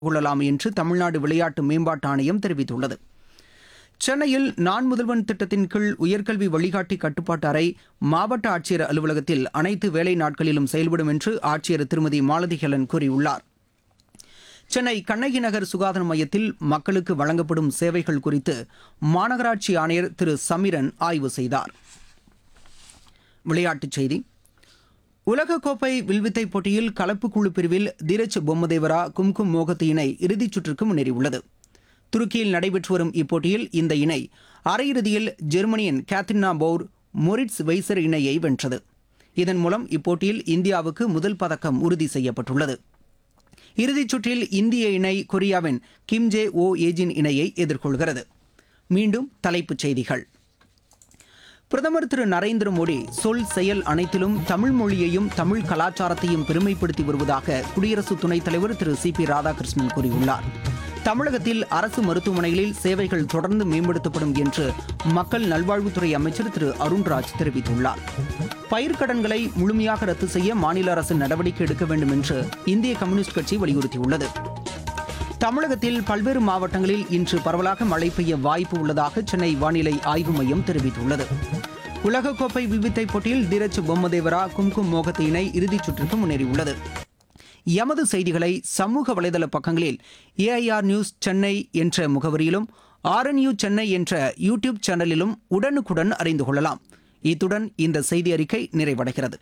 கொள்ளலாம் என்று தமிழ்நாடு விளையாட்டு மேம்பாட்டு ஆணையம் தெரிவித்துள்ளது சென்னையில் நான் முதல்வன் திட்டத்தின் கீழ் உயர்கல்வி வழிகாட்டி கட்டுப்பாட்டு அறை மாவட்ட ஆட்சியர் அலுவலகத்தில் அனைத்து வேலை நாட்களிலும் செயல்படும் என்று ஆட்சியர் திருமதி மாலதி ஹெலன் கூறியுள்ளார் சென்னை கண்ணகி நகர் சுகாதார மையத்தில் மக்களுக்கு வழங்கப்படும் சேவைகள் குறித்து மாநகராட்சி ஆணையர் திரு சமிரன் ஆய்வு செய்தார் விளையாட்டுச் செய்தி உலகக்கோப்பை வில்வித்தை போட்டியில் கலப்பு குழு பிரிவில் தீரஜ் பொம்மதேவரா கும்கும் மோகத் இணை இறுதிச் சுற்றுக்கு முன்னேறியுள்ளது துருக்கியில் நடைபெற்று வரும் இப்போட்டியில் இந்த இணை அரையிறுதியில் ஜெர்மனியின் கேத்ரினா பவுர் மொரிட்ஸ் வெய்சர் இணையை வென்றது இதன் மூலம் இப்போட்டியில் இந்தியாவுக்கு முதல் பதக்கம் உறுதி செய்யப்பட்டுள்ளது இறுதிச் சுற்றில் இந்திய இணை கொரியாவின் கிம் ஜே ஓ ஏஜின் இணையை எதிர்கொள்கிறது மீண்டும் தலைப்புச் செய்திகள் பிரதமர் திரு நரேந்திர மோடி சொல் செயல் அனைத்திலும் தமிழ் மொழியையும் தமிழ் கலாச்சாரத்தையும் பெருமைப்படுத்தி வருவதாக குடியரசு துணைத் தலைவர் திரு சி பி ராதாகிருஷ்ணன் கூறியுள்ளார் தமிழகத்தில் அரசு மருத்துவமனைகளில் சேவைகள் தொடர்ந்து மேம்படுத்தப்படும் என்று மக்கள் நல்வாழ்வுத்துறை அமைச்சர் திரு அருண்ராஜ் தெரிவித்துள்ளார் பயிர்க்கடன்களை முழுமையாக ரத்து செய்ய மாநில அரசு நடவடிக்கை எடுக்க வேண்டும் என்று இந்திய கம்யூனிஸ்ட் கட்சி வலியுறுத்தியுள்ளது தமிழகத்தில் பல்வேறு மாவட்டங்களில் இன்று பரவலாக மழை பெய்ய வாய்ப்பு உள்ளதாக சென்னை வானிலை ஆய்வு மையம் தெரிவித்துள்ளது உலகக்கோப்பை வில்வித்தை போட்டியில் தீரஜ் பொம்மதேவரா கும்கும் மோகத் இணை இறுதிச் சுற்றுக்கு முன்னேறியுள்ளது எமது செய்திகளை சமூக வலைதள பக்கங்களில் ஏஐஆர் நியூஸ் சென்னை என்ற முகவரியிலும் ஆர்என்யூ சென்னை என்ற யூடியூப் சேனலிலும் உடனுக்குடன் அறிந்து கொள்ளலாம் இத்துடன் இந்த செய்தி அறிக்கை நிறைவடைகிறது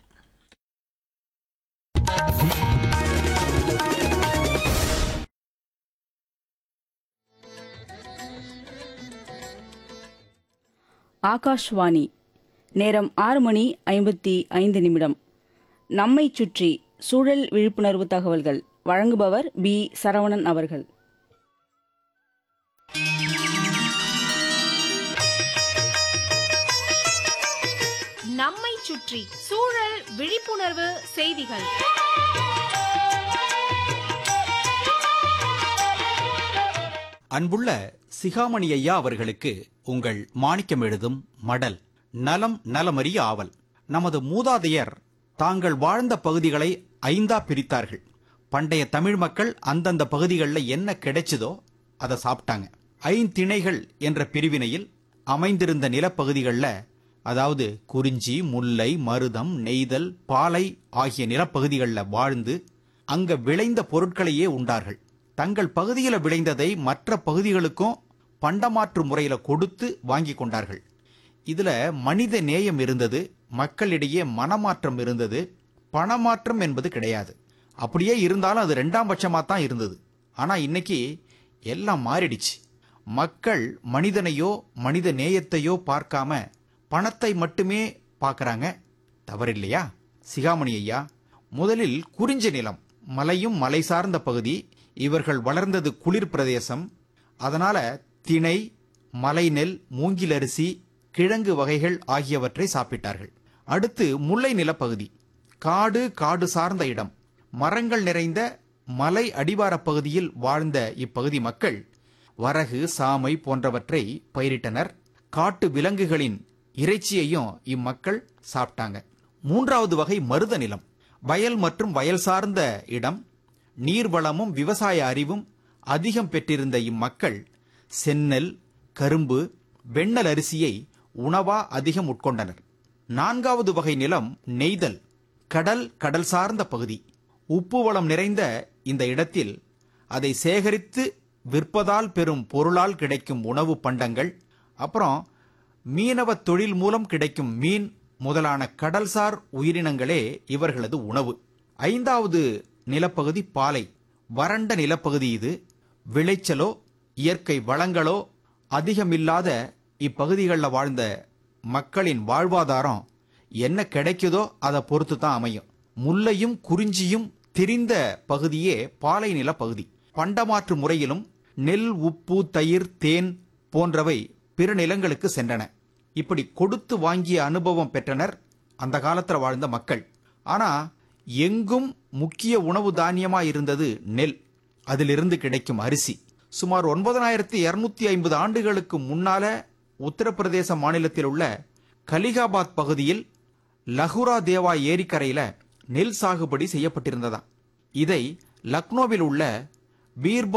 ஆகாஷ்வாணி நேரம் ஆறு மணி ஐம்பத்தி ஐந்து நிமிடம் நம்மை சுற்றி சூழல் விழிப்புணர்வு தகவல்கள் வழங்குபவர் பி சரவணன் அவர்கள் நம்மை சுற்றி சூழல் விழிப்புணர்வு செய்திகள் அன்புள்ள சிகாமணி ஐயா அவர்களுக்கு உங்கள் மாணிக்கம் எழுதும் மடல் நலம் நலமறிய ஆவல் நமது மூதாதையர் தாங்கள் வாழ்ந்த பகுதிகளை ஐந்தா பிரித்தார்கள் பண்டைய தமிழ் மக்கள் அந்தந்த பகுதிகளில் என்ன கிடைச்சதோ அதை சாப்பிட்டாங்க ஐந்திணைகள் என்ற பிரிவினையில் அமைந்திருந்த நிலப்பகுதிகளில் அதாவது குறிஞ்சி முல்லை மருதம் நெய்தல் பாலை ஆகிய நிலப்பகுதிகளில் வாழ்ந்து அங்க விளைந்த பொருட்களையே உண்டார்கள் தங்கள் பகுதியில் விளைந்ததை மற்ற பகுதிகளுக்கும் பண்டமாற்று முறையில கொடுத்து வாங்கி கொண்டார்கள் இதுல மனித நேயம் இருந்தது மக்களிடையே மனமாற்றம் இருந்தது பணமாற்றம் என்பது கிடையாது அப்படியே இருந்தாலும் அது ரெண்டாம் பட்சமா தான் இருந்தது ஆனா இன்னைக்கு எல்லாம் மாறிடுச்சு மக்கள் மனிதனையோ மனித நேயத்தையோ பார்க்காம பணத்தை மட்டுமே பார்க்கறாங்க தவறில்லையா சிகாமணி ஐயா முதலில் குறிஞ்சி நிலம் மலையும் மலை சார்ந்த பகுதி இவர்கள் வளர்ந்தது குளிர் பிரதேசம் அதனால திணை மலைநெல் மூங்கிலரிசி கிழங்கு வகைகள் ஆகியவற்றை சாப்பிட்டார்கள் அடுத்து முல்லை நிலப்பகுதி காடு காடு சார்ந்த இடம் மரங்கள் நிறைந்த மலை அடிவாரப் பகுதியில் வாழ்ந்த இப்பகுதி மக்கள் வரகு சாமை போன்றவற்றை பயிரிட்டனர் காட்டு விலங்குகளின் இறைச்சியையும் இம்மக்கள் சாப்பிட்டாங்க மூன்றாவது வகை மருத நிலம் வயல் மற்றும் வயல் சார்ந்த இடம் நீர்வளமும் விவசாய அறிவும் அதிகம் பெற்றிருந்த இம்மக்கள் செந்நெல் கரும்பு வெண்ணல் அரிசியை உணவா அதிகம் உட்கொண்டனர் நான்காவது வகை நிலம் நெய்தல் கடல் கடல் சார்ந்த பகுதி உப்பு வளம் நிறைந்த இந்த இடத்தில் அதை சேகரித்து விற்பதால் பெறும் பொருளால் கிடைக்கும் உணவு பண்டங்கள் அப்புறம் மீனவ தொழில் மூலம் கிடைக்கும் மீன் முதலான கடல்சார் உயிரினங்களே இவர்களது உணவு ஐந்தாவது நிலப்பகுதி பாலை வறண்ட நிலப்பகுதி இது விளைச்சலோ இயற்கை வளங்களோ அதிகமில்லாத இப்பகுதிகளில் வாழ்ந்த மக்களின் வாழ்வாதாரம் என்ன கிடைக்குதோ அதை பொறுத்து தான் அமையும் முல்லையும் குறிஞ்சியும் திரிந்த பகுதியே பாலை நிலப்பகுதி பண்டமாற்று முறையிலும் நெல் உப்பு தயிர் தேன் போன்றவை பிற நிலங்களுக்கு சென்றன இப்படி கொடுத்து வாங்கிய அனுபவம் பெற்றனர் அந்த காலத்துல வாழ்ந்த மக்கள் ஆனா எங்கும் முக்கிய உணவு தானியமா இருந்தது நெல் அதிலிருந்து கிடைக்கும் அரிசி சுமார் ஒன்பதனாயிரத்தி இருநூத்தி ஐம்பது ஆண்டுகளுக்கு முன்னால உத்தரப்பிரதேச மாநிலத்தில் உள்ள கலிகாபாத் பகுதியில் லகுரா தேவா ஏரிக்கரையில நெல் சாகுபடி செய்யப்பட்டிருந்ததா இதை லக்னோவில் உள்ள பீர்பா